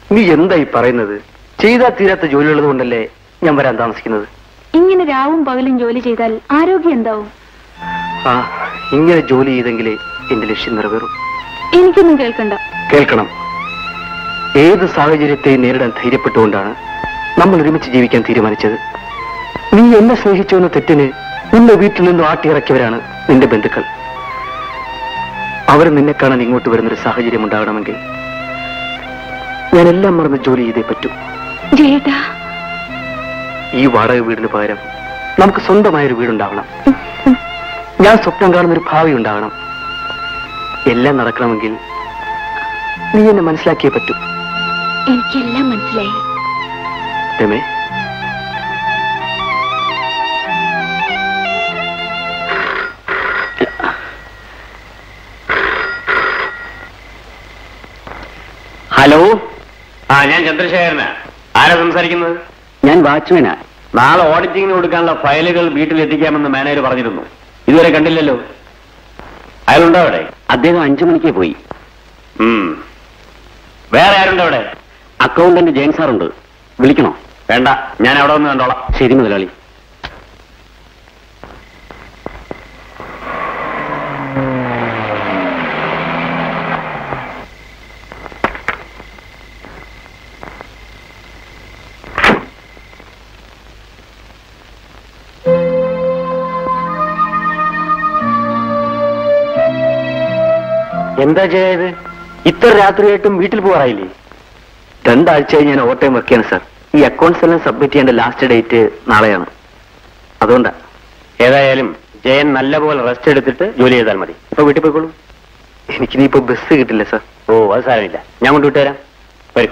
നീ എന്തായി പറയുന്നത് ചെയ്താൽ തീരാത്ത ജോലിയുള്ളത് കൊണ്ടല്ലേ ഞാൻ വരാൻ താമസിക്കുന്നത് ഇങ്ങനെ രാവും പകലും ജോലി ചെയ്താൽ ആരോഗ്യം എന്താവും ആ ഇങ്ങനെ ജോലി ചെയ്തെങ്കിലേ എന്റെ ലക്ഷ്യം നിറവേറും എനിക്കൊന്നും കേൾക്കണ്ട കേൾക്കണം ഏത് സാഹചര്യത്തെയും നേരിടാൻ ധൈര്യപ്പെട്ടുകൊണ്ടാണ് നമ്മൾ ഒരുമിച്ച് ജീവിക്കാൻ തീരുമാനിച്ചത് നീ എന്നെ സ്നേഹിച്ചു എന്ന തെറ്റിന് നിന്റെ വീട്ടിൽ നിന്നും ആട്ടിയിറക്കിയവരാണ് നിന്റെ ബന്ധുക്കൾ അവർ നിന്നെ കാണാൻ ഇങ്ങോട്ട് വരുന്നൊരു സാഹചര്യം ഉണ്ടാകണമെങ്കിൽ ഞാൻ എല്ലാം മറന്ന് ജോലി ചെയ്തേ പറ്റൂ ജയേട്ടാ ഈ വാടക വീടിന് പകരം നമുക്ക് സ്വന്തമായൊരു വീടുണ്ടാവണം ഞാൻ സ്വപ്നം കാണുന്ന ഒരു ഭാവി ഉണ്ടാകണം എല്ലാം നടക്കണമെങ്കിൽ നീ എന്നെ മനസ്സിലാക്കിയേ പറ്റൂ എനിക്കെല്ലാം മനസ്സിലായി രമേ ഹലോ ആ ഞാൻ ചന്ദ്രശേഖരനാ ആരാ സംസാരിക്കുന്നത് ഞാൻ വാച്ച്മാനാ നാളെ ഓഡിറ്റിങ്ങിന് കൊടുക്കാനുള്ള ഫയലുകൾ വീട്ടിൽ എത്തിക്കാമെന്ന് മാനേജർ പറഞ്ഞിരുന്നു ഇതുവരെ കണ്ടില്ലല്ലോ അയാളുണ്ടോ അവിടെ അദ്ദേഹം അഞ്ചു മണിക്ക് പോയി ഉം. വേറെ ആരുണ്ടോ അവിടെ അക്കൗണ്ടന്റ് ജയൻ സാറുണ്ട് വിളിക്കണോ വേണ്ട ഞാൻ അവിടെ ഒന്ന് കണ്ടോളാം ശരി മുതലാളി എന്താ ചെയ്യത് ഇത്ര രാത്രിയായിട്ടും വീട്ടിൽ പോകാറായില്ലേ രണ്ടാഴ്ചയായി ഞാൻ ഓവർ ടൈം വർക്ക് ചെയ്യണം സാർ ഈ അക്കൗണ്ട്സ് എല്ലാം സബ്മിറ്റ് ചെയ്യേണ്ട ലാസ്റ്റ് ഡേറ്റ് നാളെയാണ് അതുകൊണ്ടാ ഏതായാലും ജയൻ നല്ലപോലെ റെസ്റ്റ് എടുത്തിട്ട് ജോലി ചെയ്താൽ മതി ഇപ്പൊ വീട്ടിൽ പോയിക്കോളൂ എനിക്കിനിയിപ്പോ ബസ് കിട്ടില്ല സാർ ഓ അത് സാരമില്ല ഞാൻ കൊണ്ടുവിട്ടുതരാം വരും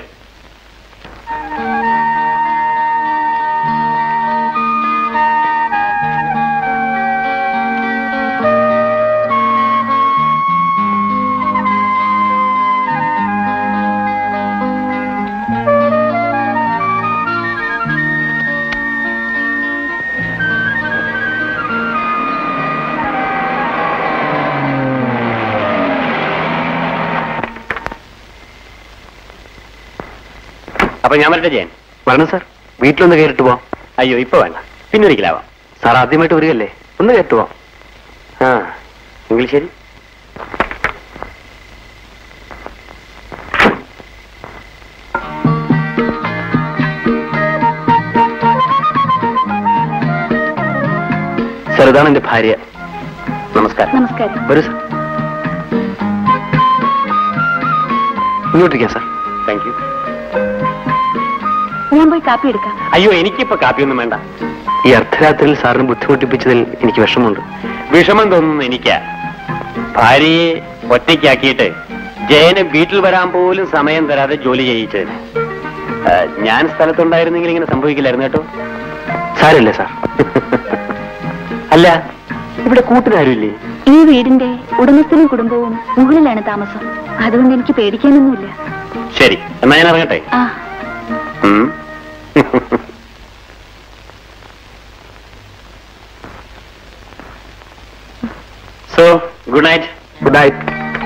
അപ്പൊ ഞാൻ വരട്ടെ ജയൻ വരണം സാർ വീട്ടിലൊന്ന് കയറിട്ട് പോവാം അയ്യോ ഇപ്പൊ വേണ്ട പിന്നൊരിക്കലാവാം സാർ ആദ്യമായിട്ട് വരികയല്ലേ ഒന്ന് കയറിട്ട് പോവാം ആ എങ്കിൽ ശരി സാർ ഇതാണ് എന്റെ ഭാര്യ നമസ്കാരം നമസ്കാരം വരൂ സാർ ഇങ്ങോട്ടിരിക്കാം സാർ താങ്ക് യു ഞാൻ പോയി കാപ്പി എടുക്കാം അയ്യോ എനിക്കിപ്പോ കാപ്പിയൊന്നും വേണ്ട ഈ അർദ്ധരാത്രിയിൽ സാറിനെ ബുദ്ധിമുട്ടിപ്പിച്ചതിൽ എനിക്ക് വിഷമമുണ്ട് വിഷമം തോന്നുന്നു എനിക്കാ ഭാര്യയെ ഒറ്റയ്ക്കാക്കിയിട്ട് ജയന് വീട്ടിൽ വരാൻ പോലും സമയം തരാതെ ജോലി ചെയ്യിച്ചതിന് ആ, ഞാൻ സ്ഥലത്തുണ്ടായിരുന്നെങ്കിൽ ഇങ്ങനെ സംഭവിക്കില്ലായിരുന്നു കേട്ടോ സാരമില്ല സാർ അല്ല ഇവിടെ കൂട്ടിനാരുമില്ലേ ഈ വീടിന്റെ ഉടമസ്ഥനും കുടുംബവും മുകളിലാണ് താമസം അതുകൊണ്ട് എനിക്ക് പേടിക്കാനൊന്നുമില്ല ശരി എന്നാ ഞാൻ ഇറങ്ങട്ടെ ആ ഉം. So good night good night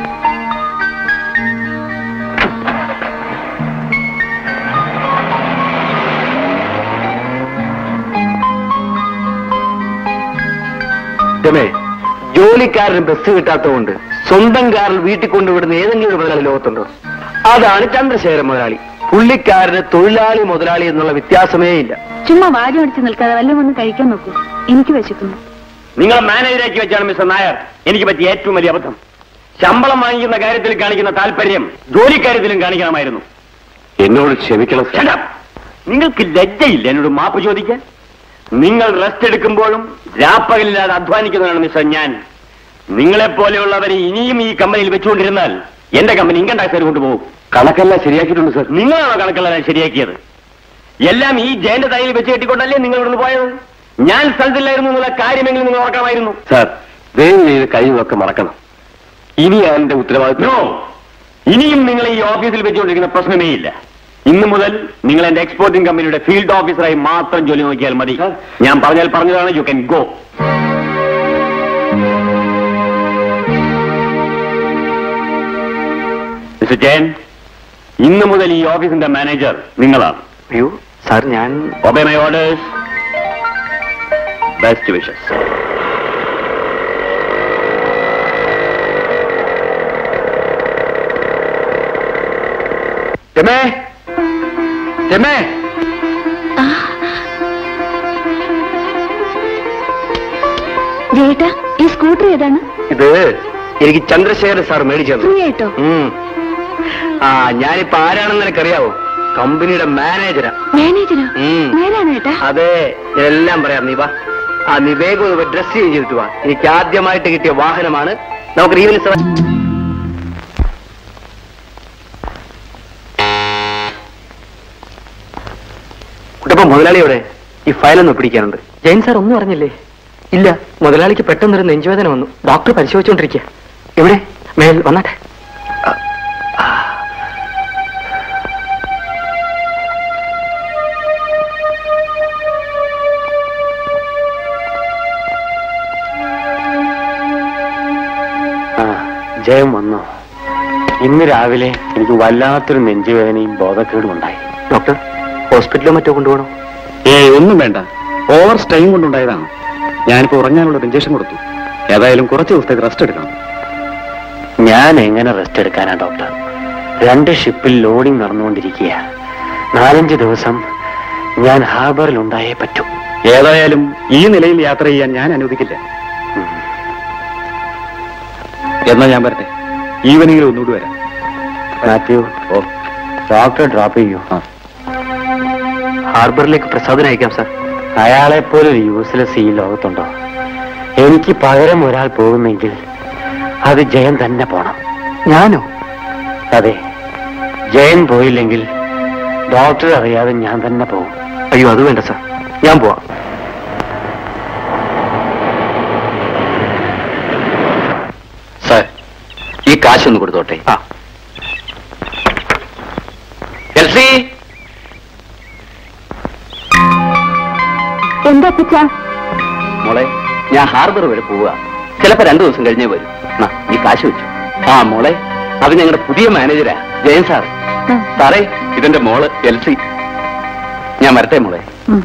രമേ ജോലിക്കാരന് ബസ് കിട്ടാത്തതുകൊണ്ട് സ്വന്തം കാറിൽ വീട്ടിൽ കൊണ്ടുവിടുന്ന ഏതെങ്കിലും ഒരു മുതലാളി ലോകത്തുണ്ടോ അതാണ് ചന്ദ്രശേഖരൻ മുതലാളി പുള്ളിക്കാരന് തൊഴിലാളി മുതലാളി എന്നുള്ള വ്യത്യാസമേ ഇല്ല ചുമ്മാ വാരി അടിച്ച് നിൽക്കാതെ വല്ലതും ഒന്ന് കഴിക്കാൻ നോക്കൂ എനിക്ക് വിശക്കുന്നു നിങ്ങളെ മാനേജരാക്കി വെച്ചാണ് മിസ്റ്റർ നായർ എനിക്ക് പറ്റിയ ഏറ്റവും വലിയ അബദ്ധം ശമ്പളം വാങ്ങിക്കുന്ന കാര്യത്തിൽ കാണിക്കുന്ന താല്പര്യം ജോലിക്കാര്യത്തിലും കാണിക്കണമായിരുന്നു എന്നോട് ക്ഷമിക്കണം Shut up! നിങ്ങൾക്ക് ലജ്ജയില്ല എന്നോട് മാപ്പ് ചോദിക്കാൻ നിങ്ങൾ റെസ്റ്റ് എടുക്കുമ്പോഴും രാപ്പകലില്ലാതെ അധ്വാനിക്കുന്നതാണ് മിസ്റ്റർ ഞാൻ നിങ്ങളെ പോലെയുള്ളവരെ ഇനിയും ഈ കമ്പനിയിൽ വെച്ചുകൊണ്ടിരുന്നാൽ എന്റെ കമ്പനി ഇൻകം ടാക്സ് കൊണ്ടുപോകും കണക്കെല്ലാം ശരിയാക്കിയിട്ടുണ്ട് സർ നിങ്ങളാണോ കണക്കെല്ലാം ശരിയാക്കിയത് എല്ലാം ഈ ജയന്റെ തലയിൽ വെച്ച് കെട്ടിക്കൊണ്ടല്ലേ നിങ്ങൾ ഇവിടുന്ന് പോയത് ഞാൻ സ്ഥലത്തില്ലായിരുന്നു എന്നുള്ള കാര്യമെങ്കിലും നിങ്ങൾ ഓർക്കണമായിരുന്നു സാർ ദയവ് ചെയ്ത് കഴിവൊക്കെ മറക്കണം ഇനിയാണ് എന്റെ ഉത്തരവാദിത്വം നോ ഇനിയും നിങ്ങൾ ഈ ഓഫീസിൽ വെച്ചുകൊണ്ടിരിക്കുന്ന പ്രശ്നമേ ഇല്ല ഇന്നു മുതൽ നിങ്ങൾ എന്റെ എക്സ്പോർട്ടിംഗ് കമ്പനിയുടെ ഫീൽഡ് ഓഫീസറായി മാത്രം ജോലി നോക്കിയാൽ മതി ഞാൻ പറഞ്ഞാൽ പറഞ്ഞതാണ് you can go mister Jayan ഇന്നു മുതൽ ഈ ഓഫീസിന്റെ മാനേജർ നിങ്ങളാണ് അയ്യോ സാർ ഞാൻ obey my orders best wishes രമേ രമേ ജയേട്ടാ ഈ സ്കൂട്ടർ ഏതാണ് ഇത് എനിക്ക് ചന്ദ്രശേഖരൻ സാർ മേടിച്ചു തന്നു ഫ്രീ ആയിട്ടോ ഉം. ആ ഞാനിപ്പോ ആരാണെന്ന് നിനക്കറിയാവോ കമ്പനിയുടെ മാനേജരാ മാനേജരോ ഉം. നേരാണ് ഏട്ടാ അതെ എല്ലാം പറയാം നീ വാ ആ നീ വേഗം ഒന്ന് ഡ്രസ് ചേഞ്ച് ചെയ്തിട്ട് വാ എനിക്ക് ആദ്യമായിട്ട് കിട്ടിയ വാഹനമാണ് നമുക്ക് ഈവനിങ് സെവൻ കുട്ടപ്പ മുതലാളിയോടെ ഈ ഫയലൊന്ന് പിടിക്കാനുണ്ട് ജയൻ സാർ ഒന്നും അറിഞ്ഞില്ലേ ഇല്ല മുതലാളിക്ക് പെട്ടെന്നൊരു നെഞ്ചുവേദന വന്നു ഡോക്ടർ പരിശോധിച്ചുകൊണ്ടിരിക്കുക എവിടെ മേൽ വന്നാട്ടെ ആ ജയം വന്നോ ഇന്ന് രാവിലെ എനിക്ക് വല്ലാത്തൊരു നെഞ്ചുവേദനയും ബോധക്കേടും ഉണ്ടായി ഡോക്ടർ ഹോസ്പിറ്റലിലോ മറ്റോ കൊണ്ടുപോകണോ ഏയ് ഒന്നും വേണ്ട ഓവർ സ്റ്റൈം കൊണ്ടുണ്ടായതാണ് ഞാനിപ്പോ ഉറങ്ങാനുള്ള ഇഞ്ചക്ഷൻ കൊടുത്തു ഏതായാലും കുറച്ച് ദിവസത്തേക്ക് റെസ്റ്റ് എടുക്കണം ഞാൻ എങ്ങനെ റെസ്റ്റ് എടുക്കാനാ ഡോക്ടർ രണ്ട് ഷിപ്പിൽ ലോഡിംഗ് നടന്നുകൊണ്ടിരിക്കുക നാലഞ്ച് ദിവസം ഞാൻ ഹാർബറിൽ ഉണ്ടായേ പറ്റൂ ഏതായാലും ഈ നിലയിൽ യാത്ര ചെയ്യാൻ ഞാൻ അനുവദിക്കില്ല എന്നാ ഞാൻ വരട്ടെ ഈവനിങ്ങിൽ ഒന്നുകൂടി വരാം മാത്യു ഓ ഡോക്ടർ ഡ്രോപ്പ് ചെയ്യൂ ഹാർബറിലേക്ക് പ്രസാദന അയക്കാം സാർ അയാളെപ്പോലൊരു യൂസ്ലെസ് ഈ ലോകത്തുണ്ടോ എനിക്ക് പകരം ഒരാൾ പോകുന്നെങ്കിൽ അത് ജയൻ തന്നെ പോണം ഞാനോ അതെ ജയൻ പോയില്ലെങ്കിൽ ഡോക്ടർ അറിയാതെ ഞാൻ തന്നെ പോകും അയ്യോ അത് വേണ്ട സാർ ഞാൻ പോവാം സാർ ഈ കാശൊന്ന് കൊടുത്തോട്ടെ ആ എൽസി എന്താ അപ്പച്ച മോളെ ഞാൻ ഹാർബർ വരെ പോവുക ചിലപ്പോ രണ്ടു ദിവസം കഴിഞ്ഞേ വരും നാ, ഈ കാശ് വെച്ചു ആ മോളെ അത് ഞങ്ങളുടെ പുതിയ മാനേജരാ ജയൻ സാർ സാറേ ഇതെന്റെ മോള് എൽസി ഞാൻ വരട്ടെ മോളെ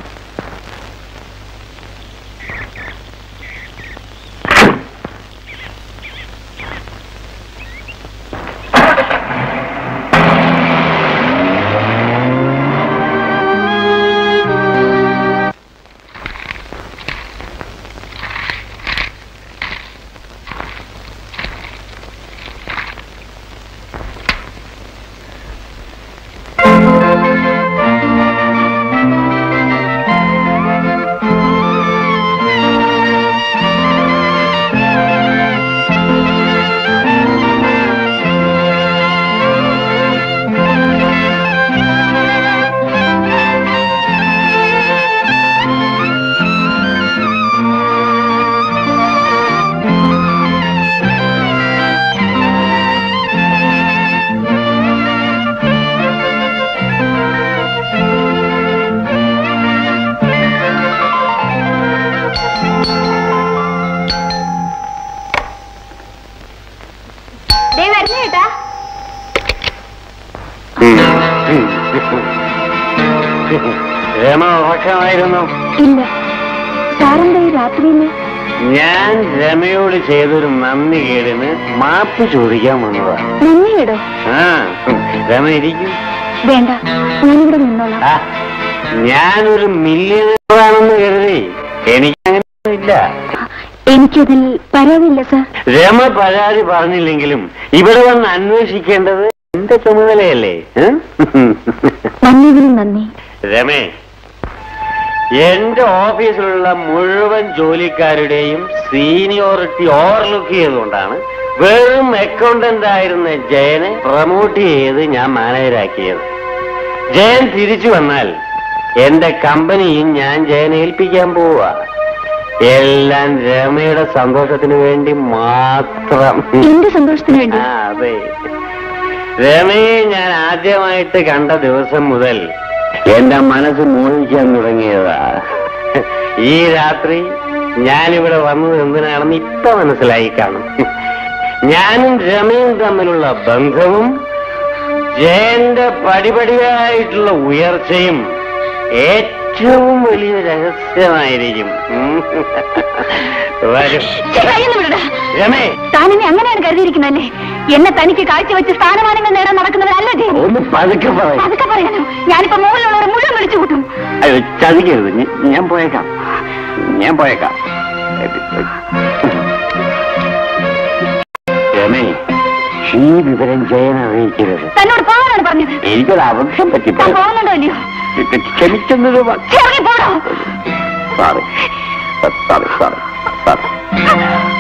ദേ വരുന്നേ ഏട്ടാ രമ ഉറക്കമായിരുന്നു ഇല്ല സാറെന്താ ഈ രാത്രിയില് ഞാൻ രമയോട് ചെയ്തൊരു നന്ദി കേടിന് മാപ്പ് ചോദിക്കാൻ വന്നതാ നന്ദിയിടോ ആ രമ ഇരിക്കും വേണ്ട ഞാനിവിടെ നിന്നോളാം ആ, ഞാനൊരു മില്യണറാണെന്ന് കരുതി എനിക്കങ്ങനെയൊന്നുമില്ല എനിക്കതിൽ പരാതിയില്ല സാർ രമ പരാതി പറഞ്ഞില്ലെങ്കിലും ഇവിടെ വന്ന് അന്വേഷിക്കേണ്ടത് എന്റെ ചുമതലയല്ലേ ഏ? നന്ദിയിൽ നന്ദി രമേ എന്റെ ഓഫീസിലുള്ള മുഴുവൻ ജോലിക്കാരുടെയും സീനിയോറിറ്റി ഓവർലുക്ക് ചെയ്തുകൊണ്ടാണ് വെറും അക്കൗണ്ടന്റ് ആയിരുന്ന ജയനെ പ്രൊമോട്ട് ചെയ്ത് ഞാൻ മാനേജരാക്കിയത് ജയൻ തിരിച്ചു വന്നാൽ എന്റെ കമ്പനിയും ഞാൻ ജയനെ ഏൽപ്പിക്കാൻ പോവുക എല്ലാം രമയുടെ സന്തോഷത്തിന് വേണ്ടി മാത്രം എന്റെ സന്തോഷത്തിന് വേണ്ടി ആ, അതെ രമയെ ഞാൻ ആദ്യമായിട്ട് കണ്ട ദിവസം മുതൽ എന്റെ മനസ്സ് മോഹിക്കാൻ തുടങ്ങിയതാ ഈ രാത്രി ഞാനിവിടെ വന്നത് എന്തിനാണെന്ന് ഇപ്പൊ മനസ്സിലായി കാണും ഞാനും രമയും തമ്മിലുള്ള ബന്ധവും ജയന്റെ പടിപടിയായിട്ടുള്ള ഉയർച്ചയും ഏറ്റവും വലിയ രഹസ്യമായിരിക്കും ഉം. വരൂ. കയ്യൊന്നും വിടടാ രമേ താനെന്നെ അങ്ങനെയാണ് കരുതിയിരിക്കുന്നല്ലേ എന്നെ തനിക്ക് കാഴ്ചവെച്ച് സ്ഥാനമാനങ്ങൾ നേടാൻ നടക്കുന്നവരല്ല ജയൻ ഒന്ന് പതുക്കെ പറയും അതൊക്കെ പറയാനോ ഞാനിപ്പോ മുകളിലുള്ളവരെ മുഴുവൻ വിളിച്ചു കൂട്ടും അയ്യോ ചതിക്കരുത് ഞ- ഞാൻ പോയേക്കാം ഞാൻ പോയേക്കാം രമേ ഈ വിവരം ജയൻ അറിയിക്കരുത് തന്നോട് പോകാനാണ് പറഞ്ഞത് എനിക്കൊരു അബദ്ധം താൻ പറ്റിപ്പോയി പോകുന്നുണ്ടോ ഇല്ലയോ ക്ഷമിക്കുന്നത് ഇറങ്ങി പോടോ സോറി സോറി സോറി സോറി